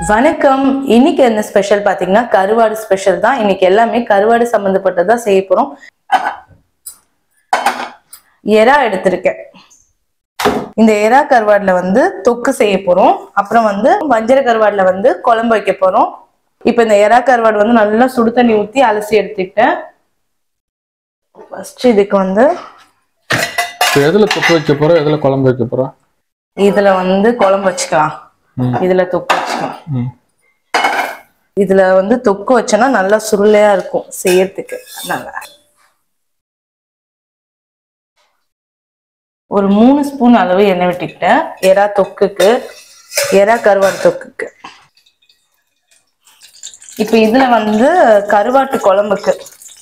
வணக்கம் இன்னைக்கு என்ன ஸ்பெஷல் பாத்தீங்கன்னா கருவாடு ஸ்பெஷல் தான் இன்னைக்கு எல்லாமே கருவாடு சம்பந்தப்பட்டதா செய்ய போறோம் எறா எடுத்திருக்கேன் இந்த எறா கருவாடுல வந்து தொக்கு செய்ய போறோம் அப்புறம் வந்து வஞ்சர கருவாடுல வந்து குழம்பு வைக்க போறோம் இப்போ இந்த எறா கருவாடு வந்து நல்லா சுடு தண்ணி ஊத்தி அலசி எடுத்துக்கிட்டேன் ஃபர்ஸ்ட் இதுக்கு வந்து இப்போ எதுல தொக்கு வைக்க போறோம் எதுல குழம்பு வைக்க போறோம் இதுல வந்து குழம்பு வச்சுக்கலாம் ம். இதுல தொக்கு வச்சுக்கலாம் ம். இதுல வந்து தொக்கு வச்சோன்னா நல்லா சுருளையா இருக்கும் செய்யறதுக்கு நல்லா ஒரு மூணு ஸ்பூன் அளவு எண்ணெய் விட்டுக்கிட்டேன் எறா தொக்குக்கு எறா கருவாடு தொக்குக்கு இப்போ இதுல வந்து கருவாட்டு குழம்புக்கு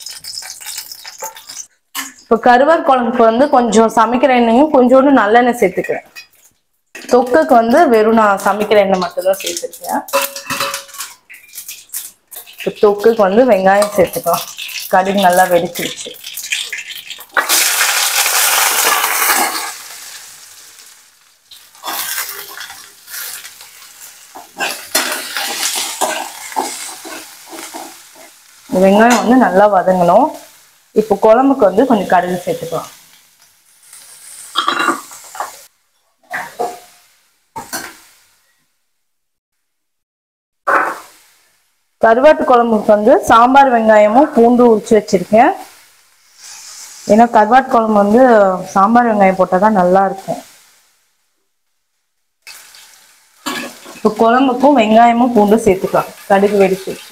இப்போ கருவாடு குழம்புக்கு வந்து கொஞ்சம் சமைக்கிற எண்ணெயும் கொஞ்சோண்டு நல்லெண்ணெய் சேர்த்துக்கிறேன் தொக்குக்கு வந்து வெறும் நான் சமைக்கிற எண்ணெய் மட்டும்தான் சேர்த்துருக்கேன் இப்போ தொக்குக்கு வந்து வெங்காயம் சேர்த்துக்கலாம் கடுகு நல்லா வெடிச்சிருச்சு இந்த வெங்காயம் வந்து நல்லா வதங்கணும் இப்போ குழம்புக்கு வந்து கொஞ்சம் கடுகு சேர்த்துக்கலாம் கருவாட்டு குழம்புக்கு வந்து சாம்பார் வெங்காயமும் பூண்டு உரிச்சு வச்சிருக்கேன் ஏன்னா கருவாட்டு குழம்பு வந்து சாம்பார் வெங்காயம் போட்டால் தான் நல்லா இருக்கும் இப்போ குழம்புக்கும் வெங்காயமும் பூண்டும் சேர்த்துக்கலாம் கடுகு வெடிச்சு வச்சு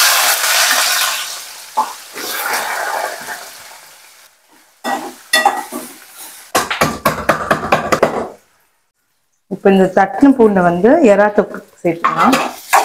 இப்போ இந்த தட்டின பூண்டை வந்து எறா தொக்கு சேர்த்துக்கலாம்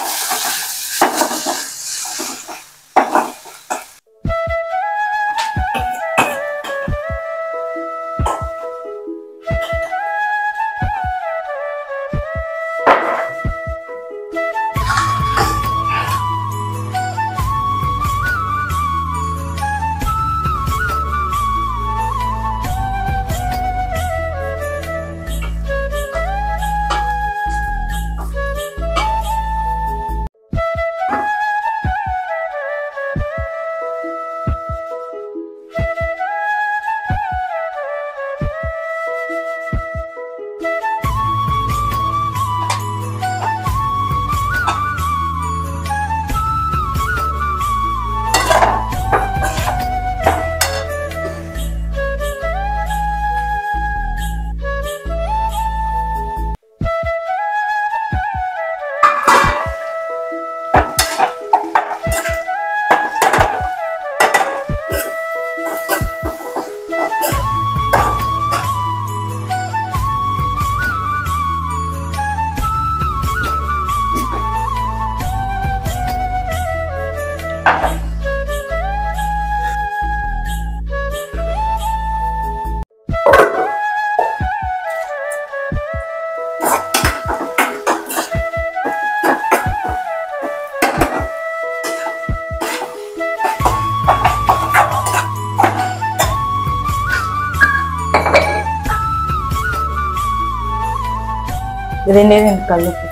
ரெண்டே ரெண்டு கல் உப்பு.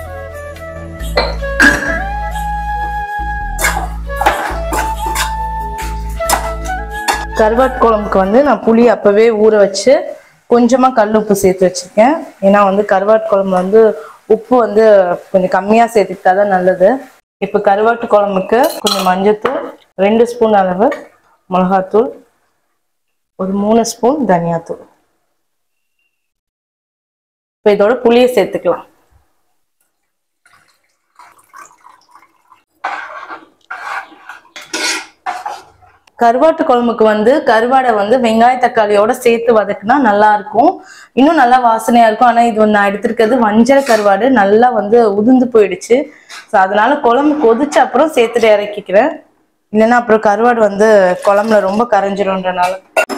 கருவாட்டு குழம்புக்கு வந்து நான் புளி அப்பவே ஊற வச்சு கொஞ்சமா கல் உப்பு சேர்த்து வச்சிருக்கேன் ஏன்னா வந்து கருவாட்டு குழம்பு வந்து உப்பு வந்து கொஞ்சம் கம்மியா சேர்த்துக்கிட்டா தான் நல்லது இப்போ கருவாட்டு குழம்புக்கு கொஞ்சம் மஞ்சத்தூள் ரெண்டு ஸ்பூன் அளவு மிளகாத்தூள் ஒரு மூணு ஸ்பூன் தனியாத்தூள் இப்போ இதோட புளியை சேர்த்துக்கலாம் கருவாட்டு குழம்புக்கு வந்து கருவாடை வந்து வெங்காய தக்காளியோட சேர்த்து வதக்குனா நல்லா இருக்கும் இன்னும் நல்லா வாசனையா இருக்கும் ஆனா இது வந்து நான் எடுத்திருக்கிறது வஞ்சர கருவாடு நல்லா வந்து உதிர்ந்து போயிடுச்சு ஸோ அதனால குழம்பு கொதிச்ச அப்புறம் சேர்த்துட்டு இறக்கிக்கிறேன் இல்லைன்னா அப்புறம் கருவாடு வந்து குழம்புல ரொம்ப கரைஞ்சிரும்ன்றனால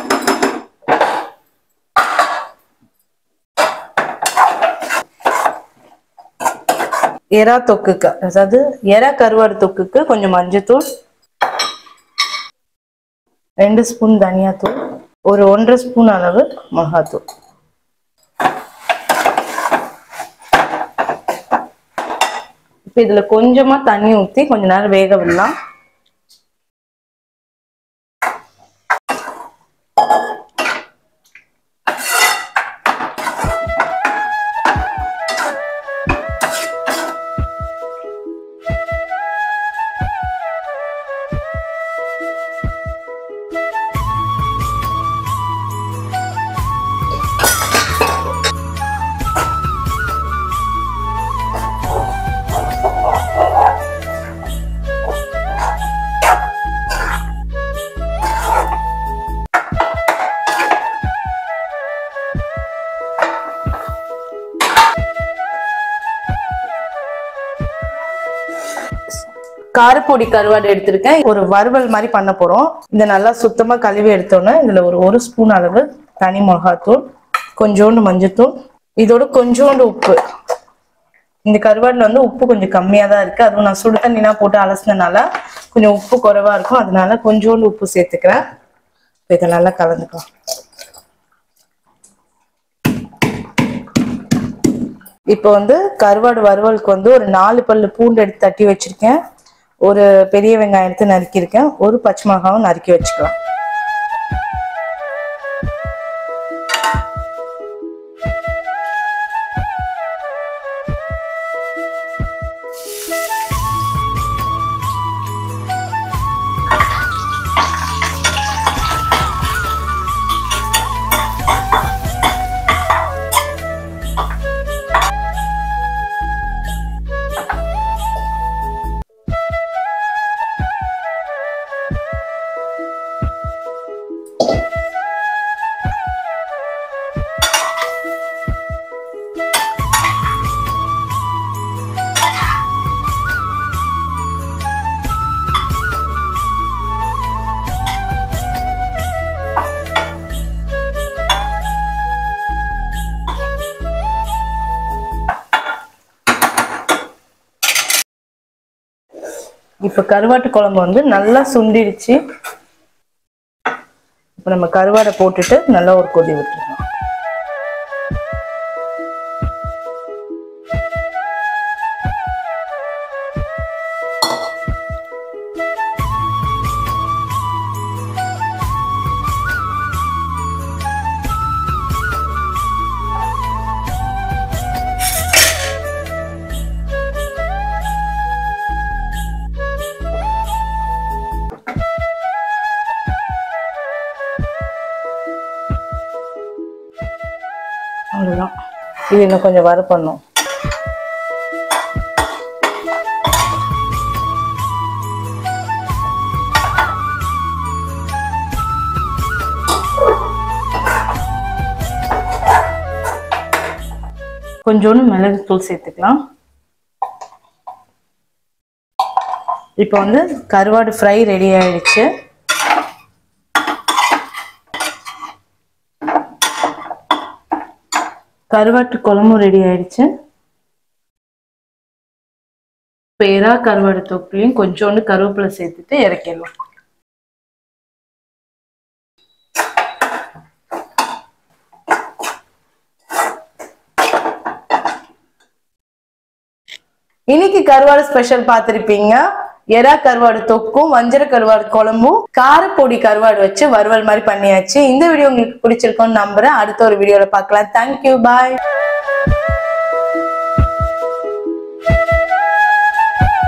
எறா தொக்குக்கு அதாவது எறா கருவாடு தொக்குக்கு கொஞ்சம் மஞ்சத்தூள் ரெண்டு ஸ்பூன் தனியாத்தூள் ஒரு ஒன்றரை ஸ்பூன் அளவு மிளகாத்தூள் இப்போ இதுல கொஞ்சமா தண்ணி ஊத்தி கொஞ்ச நேரம் வேக விடலாம் காரப்பொடி கருவாடு எடுத்திருக்கேன் ஒரு வறுவல் மாதிரி பண்ண போறோம் இதை நல்லா சுத்தமா கழுவி எடுத்தோன்னே இதுல ஒரு ஒரு ஸ்பூன் அளவு தனி மிளகாத்தூள் கொஞ்சோண்டு மஞ்சத்தூள் இதோட கொஞ்சோண்டு உப்பு இந்த கருவாடுல வந்து உப்பு கொஞ்சம் கம்மியா தான் இருக்கு அதுவும் நான் சுடு தண்ணினா போட்டு அலசினனால கொஞ்சம் உப்பு குறைவா இருக்கும் அதனால கொஞ்சோண்டு உப்பு சேர்த்துக்கிறேன் இப்ப இதை நல்லா கலந்துக்கலாம் இப்போ வந்து கருவாடு வறுவலுக்கு வந்து ஒரு நாலு பல்லு பூண்டு எடுத்து தட்டி வச்சிருக்கேன் ஒரு பெரிய வெங்காயம் எடுத்து நறுக்கியிருக்கேன் ஒரு பச்சை மிளகாவும் நறுக்கி வச்சுக்கலாம் இப்போ கருவாட்டு குழம்பு வந்து நல்லா சுண்டிடுச்சு இப்போ நம்ம கருவாடை போட்டுட்டு நல்லா ஒரு கொதி விட்டுருவோம் அவ்வளோதான் இது இன்னும் கொஞ்சம் வறுப்பண்ணும் கொஞ்சோண்டு மிளகுத்தூள் சேர்த்துக்கலாம் இப்போ வந்து கருவாடு ஃப்ரை ரெடி ஆயிடுச்சு கருவாட்டு குழம்பும் ரெடி ஆயிடுச்சு பேரா கருவாடு தொக்குலையும் கொஞ்சோண்டு கருவேப்பிலை சேர்த்துட்டு இறக்கிடலாம் இன்னைக்கு கருவாடு ஸ்பெஷல் பார்த்திருப்பீங்க எறா கருவாடு தொக்கும் வஞ்சர கருவாடு குழம்பும் காரப்பொடி கருவாடு வச்சு வறுவல் மாதிரி பண்ணியாச்சு இந்த வீடியோ உங்களுக்கு பிடிச்சிருக்கும்னு நம்புறேன் அடுத்த ஒரு வீடியோல பார்க்கலாம் தேங்க்யூ பாய்